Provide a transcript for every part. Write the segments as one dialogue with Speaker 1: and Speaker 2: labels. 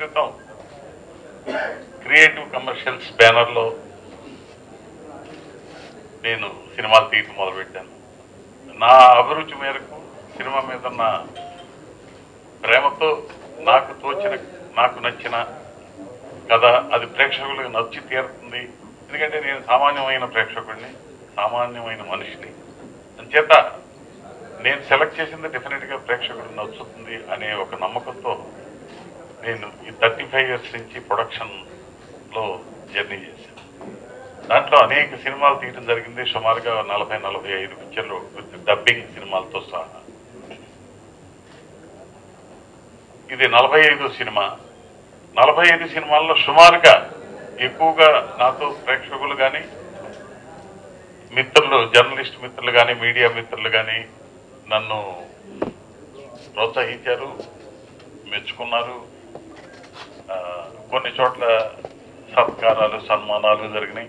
Speaker 1: క్రితం creative commercials బ్యానర్లో నేను సినిమాలు తీయటం మొదలుపెట్టాను నా అభిరుచి మేరకు సినిమా మీద ఉన్న ప్రేమతో నాకు తోచిన నాకు నచ్చిన కథ అది ప్రేక్షకులకు నచ్చి తీరుతుంది ఎందుకంటే నేను సామాన్యమైన ప్రేక్షకుడిని సామాన్యమైన మనిషిని అంచేత నేను సెలెక్ట్ చేసింది డెఫినెట్ గా ప్రేక్షకుడికి నచ్చుతుంది అనే ఒక నమ్మకంతో నేను ఈ థర్టీ ఫైవ్ ఇయర్స్ నుంచి ప్రొడక్షన్ లో జర్నీ చేశాను దాంట్లో అనేక సినిమాలు తీయడం జరిగింది సుమారుగా నలభై నలభై ఐదు పిక్చర్లు విత్ డబ్బింగ్ సినిమాలతో సహా ఇది నలభై ఐదు సినిమా నలభై ఐదు సినిమాల్లో సుమారుగా ఎక్కువగా నాతో ప్రేక్షకులు కానీ మిత్రులు జర్నలిస్ట్ మిత్రులు కానీ మీడియా మిత్రులు కానీ నన్ను ప్రోత్సహించారు మెచ్చుకున్నారు ఆ, కొన్ని చోట్ల సత్కారాలు సన్మానాలు జరిగినాయి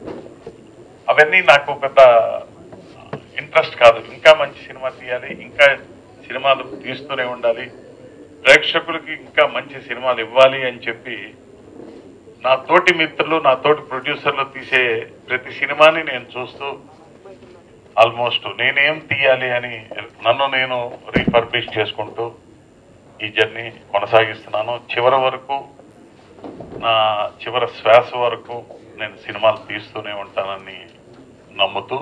Speaker 1: అవన్నీ నాకు పెద్ద ఇంట్రెస్ట్ కాదు ఇంకా మంచి సినిమా తీయాలి ఇంకా సినిమాలు తీస్తూనే ఉండాలి ప్రేక్షకులకి ఇంకా మంచి సినిమాలు ఇవ్వాలి అని చెప్పి నా తోటి మిత్రులు నా తోటి ప్రొడ్యూసర్లు తీసే ప్రతి సినిమాని నేను చూస్తూ ఆల్మోస్ట్ నేనేం తీయాలి అని నన్ను నేను రీపర్బిష్ చేసుకుంటూ ఈ జర్నీ కొనసాగిస్తున్నాను చివరి వరకు నా చివరి శ్వాస వరకు నేను సినిమాలు తీస్తూనే ఉంటానని నమ్ముతూ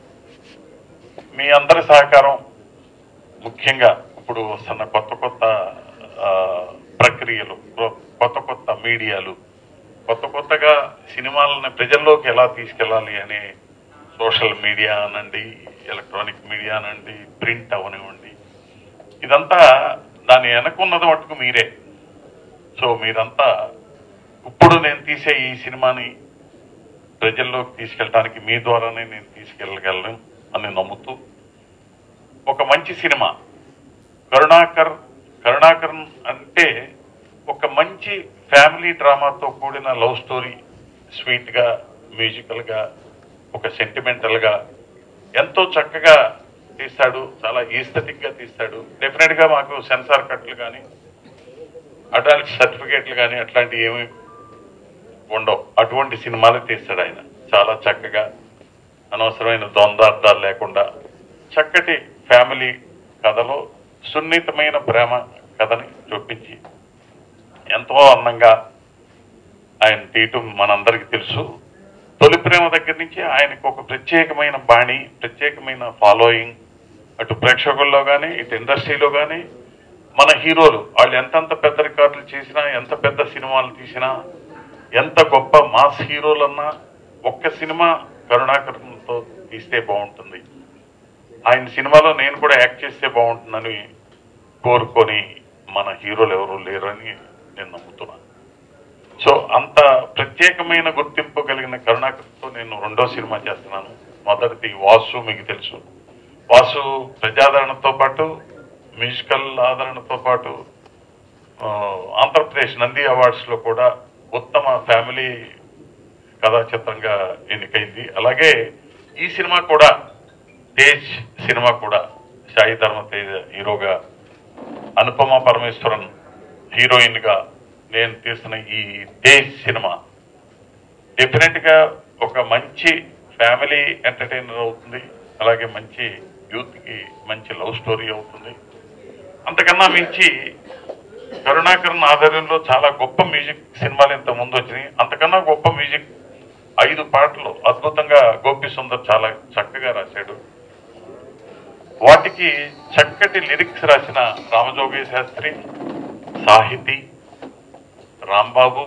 Speaker 1: మీ అందరి సహకారం ముఖ్యంగా ఇప్పుడు వస్తున్న కొత్త కొత్త ఆ, ప్రక్రియలు కొ- కొత్త కొత్త మీడియాలు కొత్త కొత్తగా సినిమాలను ప్రజల్లోకి ఎలా తీసుకెళ్ళాలి అనే సోషల్ మీడియా అనండి ఎలక్ట్రానిక్ మీడియా అనండి ప్రింట్ అవనివ్వండి ఇదంతా దాని వెనకున్నది మటుకు మీరే సో మీరంతా ఇప్పుడు నేను తీసే ఈ సినిమాని ప్రజల్లోకి తీసుకెళ్ళడానికి మీ ద్వారానే నేను తీసుకెళ్ళగలను అని నమ్ముతూ ఒక మంచి సినిమా కరుణాకర్ కరుణాకర్ అంటే ఒక మంచి ఫ్యామిలీ డ్రామాతో కూడిన లవ్ స్టోరీ స్వీట్ గా మ్యూజికల్ గా ఒక సెంటిమెంటల్ గా ఎంతో చక్కగా తీస్తాడు చాలా ఈస్థెటిక్ గా తీస్తాడు డెఫినెట్ గా మాకు సెన్సార్ కట్లు కానీ అడల్ట్ సర్టిఫికేట్లు కానీ అట్లాంటివి ఏమి ఉండవు అటువంటి సినిమాలు తీస్తాడు ఆయన చాలా చక్కగా అనవసరమైన ద్వంద్వార్థాలు లేకుండా చక్కటి ఫ్యామిలీ కథలో సున్నితమైన ప్రేమ కథని చూపించి ఎంతో అందంగా ఆయన తీయటం మనందరికీ తెలుసు తొలి ప్రేమ దగ్గర నుంచి ఆయనకు ఒక ప్రత్యేకమైన బాణి ప్రత్యేకమైన ఫాలోయింగ్ అటు ప్రేక్షకుల్లో కానీ ఇటు ఇండస్ట్రీలో కానీ మన హీరోలు వాళ్ళు ఎంతెంత పెద్ద రికార్డులు చేసినా ఎంత పెద్ద సినిమాలు తీసినా ఎంత గొప్ప మాస్ హీరోలన్నా ఒక్క సినిమా కరుణాకరంతో తీస్తే బాగుంటుంది ఆయన సినిమాలో నేను కూడా యాక్ట్ చేస్తే బాగుంటుందని కోరుకొని మన హీరోలు ఎవరు లేరని నేను నమ్ముతున్నాను సో అంత ప్రత్యేకమైన గుర్తింపు కలిగిన కరుణాకర్తో నేను రెండో సినిమా చేస్తున్నాను మొదటిది వాసు మీకు తెలుసు వాసు ప్రజాదరణతో పాటు మ్యూజికల్ ఆదరణతో పాటు ఆ, ఆంధ్రప్రదేశ్ నంది అవార్డ్స్ లో కూడా ఉత్తమ ఫ్యామిలీ కథా చిత్రంగా ఎన్నికైంది అలాగే ఈ సినిమా కూడా తేజ్ సినిమా కూడా సాయి ధర్మ తేజ్ హీరోగా అనుపమ పరమేశ్వరన్ హీరోయిన్ గా నేను తీస్తున్న ఈ తేజ్ సినిమా డెఫినెట్ గా ఒక మంచి ఫ్యామిలీ ఎంటర్టైనర్ అవుతుంది అలాగే మంచి యూత్ కి మంచి లవ్ స్టోరీ అవుతుంది అంతకన్నా మించి కరుణాకరన్ ఆధ్వర్యంలో చాలా గొప్ప మ్యూజిక్ సినిమాలు ఇంత ముందు వచ్చినాయి అంతకన్నా గొప్ప మ్యూజిక్ ఐదు పాటలు అద్భుతంగా గోపి సుందర్ చాలా చక్కగా రాశాడు వాటికి చక్కటి లిరిక్స్ రాసిన రామజోగి శాస్త్రి సాహితీ రాంబాబు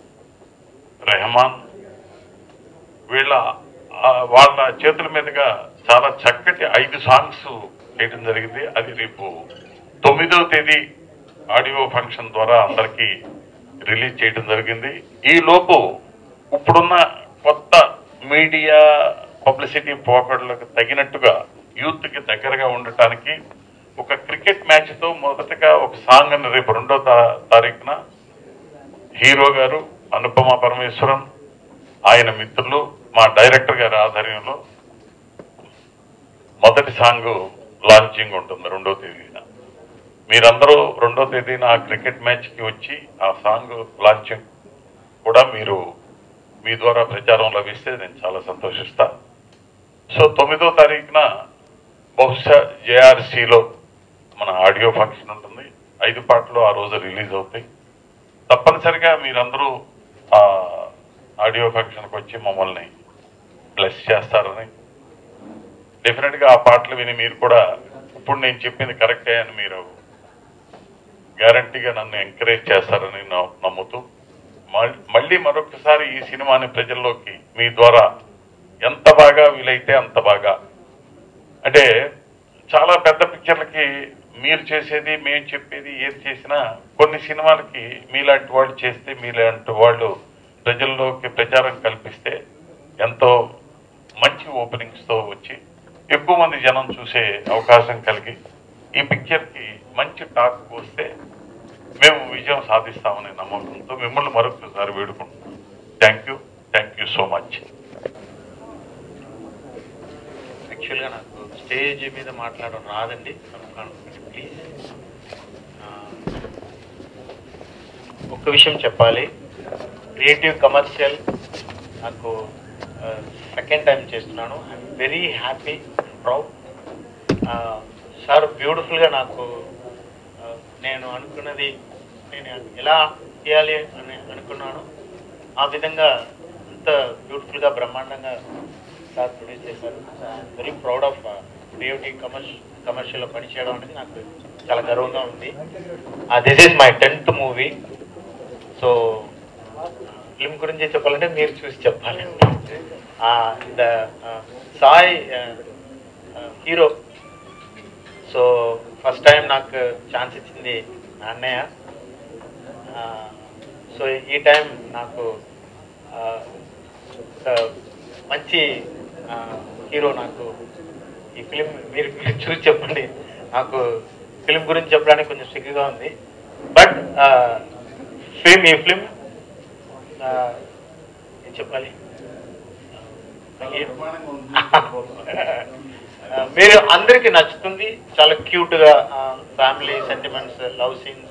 Speaker 1: రెహమాన్ వీళ్ళ ఆ, వాళ్ళ చేతుల మీదుగా చాలా చక్కటి ఐదు సాంగ్స్ చేయడం జరిగింది అది రేపు తొమ్మిదవ తేదీ ఆడియో ఫంక్షన్ ద్వారా అందరికీ రిలీజ్ చేయడం జరిగింది ఈ లోపు ఇప్పుడున్న కొత్త మీడియా పబ్లిసిటీ పోకడలకు తగినట్టుగా యూత్ కి దగ్గరగా ఉండటానికి ఒక క్రికెట్ మ్యాచ్ తో మొదటగా ఒక సాంగ్ ని రేపు రెండో తా- తారీఖున హీరో గారు అనుపమ పరమేశ్వరన్ ఆయన మిత్రులు మా డైరెక్టర్ గారి ఆధ్వర్యంలో మొదటి సాంగ్ లాంచింగ్ ఉంటుంది రెండో తేదీన మీరందరూ రెండో తేదీన ఆ క్రికెట్ మ్యాచ్కి వచ్చి ఆ సాంగ్ లాంచింగ్ కూడా మీరు మీ ద్వారా ప్రచారం లభిస్తే నేను చాలా సంతోషిస్తా సో తొమ్మిదో తారీఖున బహుశా జేఆర్సీలో మన ఆడియో ఫంక్షన్ ఉంటుంది ఐదు పాటలు ఆ రోజు రిలీజ్ అవుతాయి తప్పనిసరిగా మీరందరూ ఆ ఆడియో ఫంక్షన్కి వచ్చి మమ్మల్ని బ్లెస్ చేస్తారని డెఫినెట్గా ఆ పాటలు విని మీరు కూడా ఇప్పుడు నేను చెప్పింది కరెక్టే అని మీరు గ్యారంటీగా నన్ను ఎంకరేజ్ చేస్తారని నా- నమ్ముతూ మల్- మళ్ళీ మరొకసారి ఈ సినిమాని ప్రజల్లోకి మీ ద్వారా ఎంత బాగా వీలైతే అంత బాగా అంటే చాలా పెద్ద పిక్చర్లకి మీరు చేసేది మేము చెప్పేది ఏది చేసినా కొన్ని సినిమాలకి మీలాంటి వాళ్ళు చేస్తే మీలాంటి వాళ్ళు ప్రజల్లోకి ప్రచారం కల్పిస్తే ఎంతో మంచి ఓపెనింగ్స్ తో వచ్చి ఎక్కువ మంది జనం చూసే అవకాశం కలిగి ఈ పిక్చర్ కి మంచి టాక్ వస్తే మేము విజయం సాధిస్తామనే నమ్మకంతో మిమ్మల్ని మరొకసారి వేడుకుంటున్నాం thank you thank you so much
Speaker 2: యాక్చువల్గా నాకు స్టేజ్ మీద మాట్లాడడం రాదండి ప్లీజ్ ఒక్క విషయం చెప్పాలి క్రియేటివ్ కమర్షియల్ నాకు సెకండ్ టైం చేస్తున్నాను I'm very happy proud sir బ్యూటిఫుల్గా నాకు ఆ, నేను అనుకున్నది నేను ఎలా చేయాలి అని అనుకున్నాను ఆ విధంగా అంత బ్యూటిఫుల్గా బ్రహ్మాండంగా సార్ ప్రొడ్యూస్ చేశారు very proud of DOT commercial కమర్షియల్లో పనిచేయడం అనేది నాకు చాలా గర్వంగా ఉంది this is my tenth movie so film గురించి చెప్పాలంటే మీరు చూసి చెప్పాలి the Sai hero so first time నాకు ఛాన్స్ ఇచ్చింది నా అన్నయ్య సో ఈ టైం నాకు ఆ, ఒక మంచి హీరో నాకు ఈ ఫిలిం మీరు మీరు చూసి చెప్పండి నాకు ఫిలిం గురించి చెప్పడానికి కొంచెం సిగ్గుగా ఉంది బట్ ఫిలిం ఈ ఫిలిం ఏం చెప్పాలి ఆ, మీరు అందరికి నచ్చుతుంది చాలా క్యూట్ గా ఫ్యామిలీ సెంటిమెంట్స్ లవ్ సీన్స్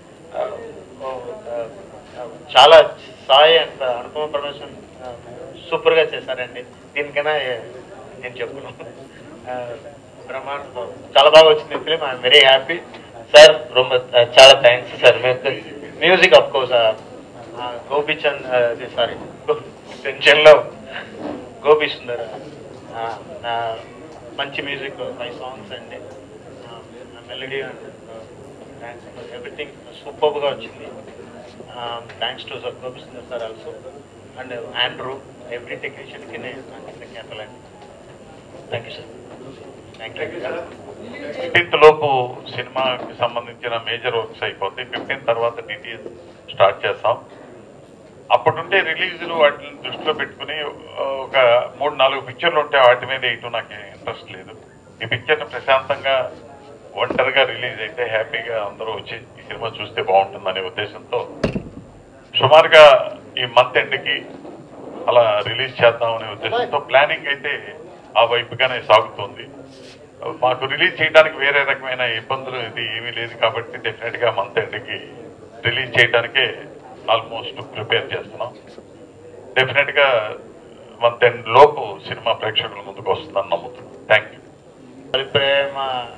Speaker 2: చాలా సాయి అండ్ అనుపమ పరమేశ్వరన్ సూపర్ గా చేశారండి దీనికైనా ఏ- నేను చెప్పును బ్రహ్మాండ చాలా బాగా వచ్చింది film I'm very happy sir ரொம்ப చాలా thanks sir music of course Gopichand sorry టెన్షన్లో గోపి సుందర్ ఆ, ఆ, మంచి మ్యూజిక్ ఫైవ్ సాంగ్స్ అండి మెలడీ ఎవ్రీథింగ్ సూపర్గా వచ్చింది thanks to sir Gopi Sundar sir also and Andrew every టెక్నీషియన్కి నేను క్యాపలండి thank you sir thank you
Speaker 1: fifteenth లోపు సినిమాకి సంబంధించిన మేజర్ వర్క్స్ అయిపోతాయి ఫిఫ్టీన్ తర్వాత డిటిఎస్ స్టార్ట్ చేస్తాం అప్పుడుండే రిలీజులు వాటిని దృష్టిలో పెట్టుకుని ఆ, ఒక మూడు నాలుగు పిక్చర్లు ఉంటే వాటి మీద వేయటం నాకు ఇంట్రెస్ట్ లేదు ఈ పిక్చర్ని ప్రశాంతంగా ఒంటరిగా రిలీజ్ అయితే హ్యాపీగా అందరూ వచ్చి ఈ సినిమా చూస్తే బాగుంటుందనే ఉద్దేశంతో సుమారుగా ఈ మంత్ ఎండ్కి అలా రిలీజ్ చేద్దామనే ఉద్దేశంతో ప్లానింగ్ అయితే ఆ వైపుగానే సాగుతుంది మాకు రిలీజ్ చేయడానికి వేరే రకమైన ఇబ్బందులు ఇది ఏమీ లేదు కాబట్టి డెఫినెట్ గా మంత్ ఎండ్కి రిలీజ్ చేయడానికే ఆల్మోస్ట్ ప్రిపేర్ చేస్తున్నాం డెఫినెట్ గా మంత్ ఎండ్ లోపు సినిమా ప్రేక్షకుల ముందుకు వస్తుందని నమ్ముతున్నాం థ్యాంక్ యూ
Speaker 2: తొలి ప్రేమ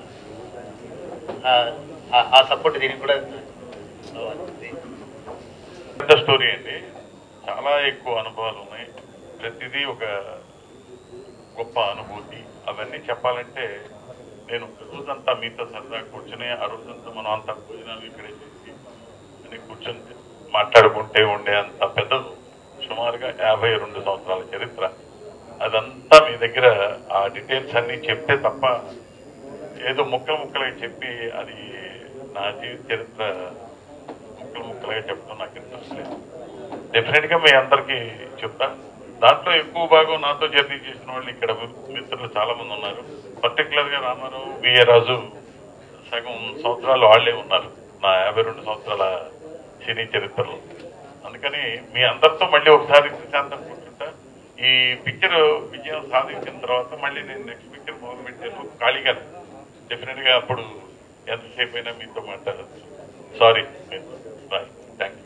Speaker 2: ఆ- ఆ- ఆ సపోర్ట్ దీనికి కూడా ఉంది.
Speaker 1: పెద్ద స్టోరీ అండి చాలా ఎక్కువ అనుభవాలు ఉన్నాయి ప్రతిదీ ఒక గొప్ప అనుభూతి అవన్నీ చెప్పాలంటే నేను ఒక రోజంతా మీతో సరదా కూర్చుని ఆ రోజంతా మనం అంతా భోజనాలు ఇక్కడే చేసి అని కూర్చొని మాట్లాడుకుంటే ఉండే అంత పెద్దది సుమారుగా యాభై రెండు సంవత్సరాల చరిత్ర అదంతా మీ దగ్గర ఆ డీటెయిల్స్ అన్ని చెప్తే తప్ప ఏదో ముక్కలు ముక్కలుగా చెప్పి అది నా జీవిత చరిత్ర ముక్కలు ముక్కలుగా చెప్పడం నాకు ఇంట్రెస్ట్ లేదు డెఫినెట్ గా మీ అందరికీ చెప్తా దాంట్లో ఎక్కువ భాగం నాతో జర్నీ చేసిన వాళ్ళు ఇక్కడ మిత్రులు చాలా మంది ఉన్నారు పర్టికులర్ గా రామారావు విఏ రాజు సగం సంవత్సరాలు వాళ్ళే ఉన్నారు నా యాభై రెండు సంవత్సరాల సినీ చరిత్రలో అందుకని మీ అందరితో మళ్ళీ ఒకసారి ప్రశాంతం కూర్చుంటా ఈ పిక్చర్ విజయం సాధించిన తర్వాత మళ్ళీ నేను నెక్స్ట్ పిక్చర్ మొదలు పెట్టాను ఖాళీగా డెఫినెట్ గా అప్పుడు ఎంతసేపు అయినా మీతో మాట్లాడచ్చు సారీ బాయ్ థ్యాంక్ యూ